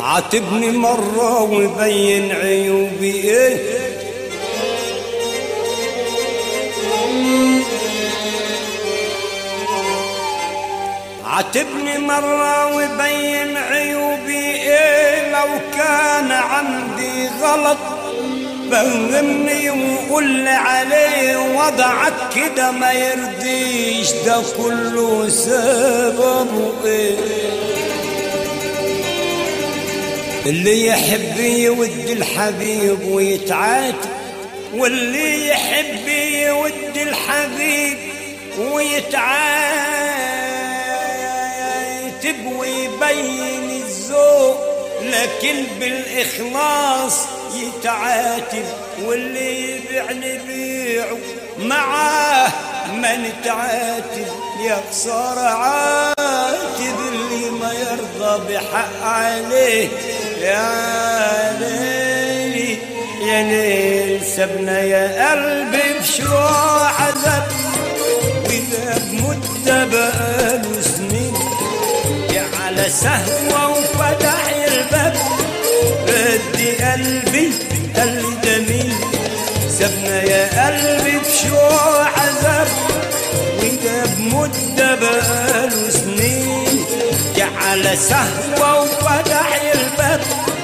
عاتبني مرة وبين عيوبي ايه عاتبني مرة وبين عيوبي ايه لو كان عندي غلط فهمني وقول لي عليه وضعك كده ما يرضيش ده كله سببه ايه اللي يحب يود الحبيب ويتعاتب واللي يحب يود الحبيب ويتعاتب ويبين الذوق لكن بالإخلاص يتعاتب واللي يبيع نبيعه معاه ما نتعاتب يا خسارة عاتب اللي ما يرضى بحق عليه يا ليلي يا ليل سبنا يا قلبي بشروع عذاب وإذا بمدة بقاله سنين يا على سهوة وفتح الباب ردي قلبي قلبي جميل سبنا يا قلبي بشوع عذاب وإذا بمدة بقاله سنين يا على سهوة وفتح الباب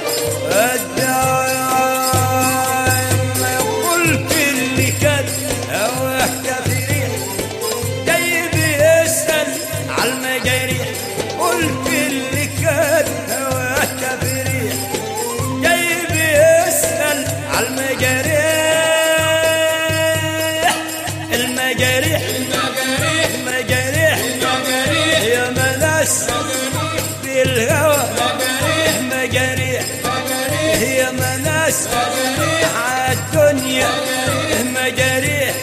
ما قلت اللي كان هواه كبير جاي بيسأل عالمجاريح قلت اللي كان هواه كبير جاي بيسأل عالمجاريح المجاريح المجاريح يا مناس في الهوى مجاريح يا مناس عالدنيا مجاريح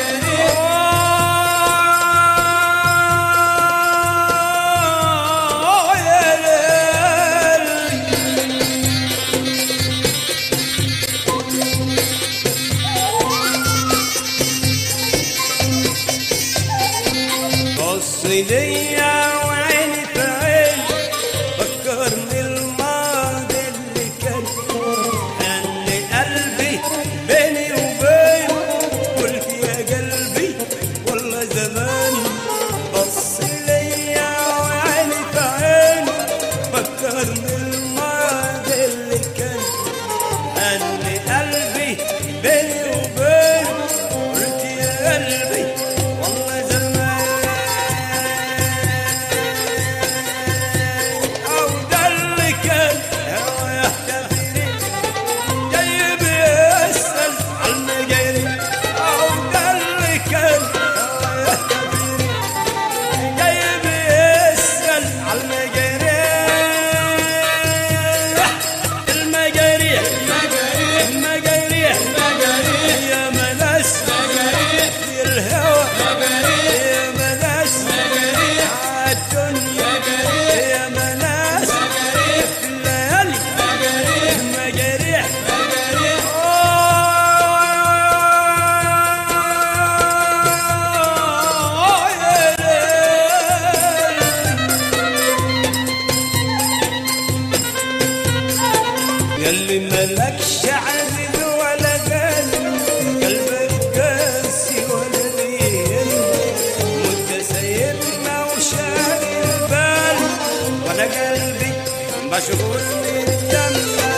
أوه يا ليل بص ليا وعيني في عين فكرني الماضي اللي كان خلي قلبي بيني وبين قلت يا قلبي والله زمان بص ليا وعيني في عين فكرني الماضي اللي كان خلي قلبي بيني وبين قلت يا قلبي والله زمان أو ده اللي كان هو يحتفل جاي بيسأل عالمجاري أو ده اللي كان هو يحتفل جاي بيسأل عالمجاري المجاريح المجاريح يا مناس في الهوى يا مناس عالدنيا يا مناس في الليالي المجاريح أوه يا ليل ياللي ملكش عزيز ولا غالي قلبك قاسي ولا لين مدة سايبنا وشاغل بالي وانا قلبي مشغول بالجنة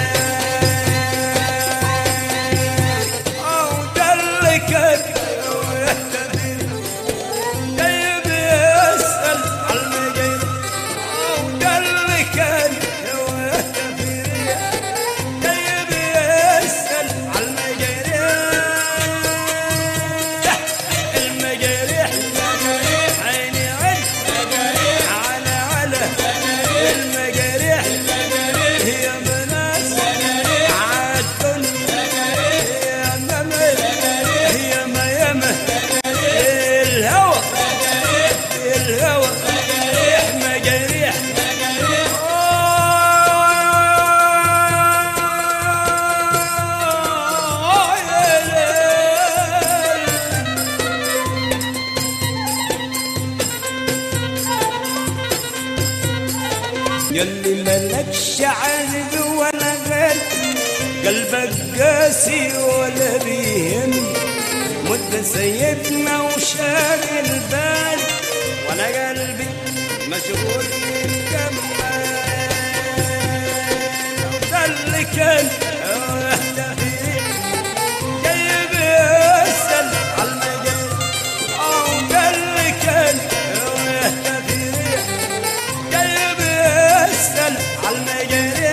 أو ده اللي كان ويهتدي جاي بيسأل عالمجال أو ده اللي كان ويهتدي جاي بيسأل عالمجاريح المجاريح عيني عين على على المجاريح يا مناس يلي ملكش عذب ولا غل قلبك قاسي ولا بيهم مد سيدنا وشاغل بالي وانا قلبي مشغول من جمال ده اللي كان يحتفل جايب يسأل عالمجال أو ده اللي كان يحتفل جايب يسأل عالمجال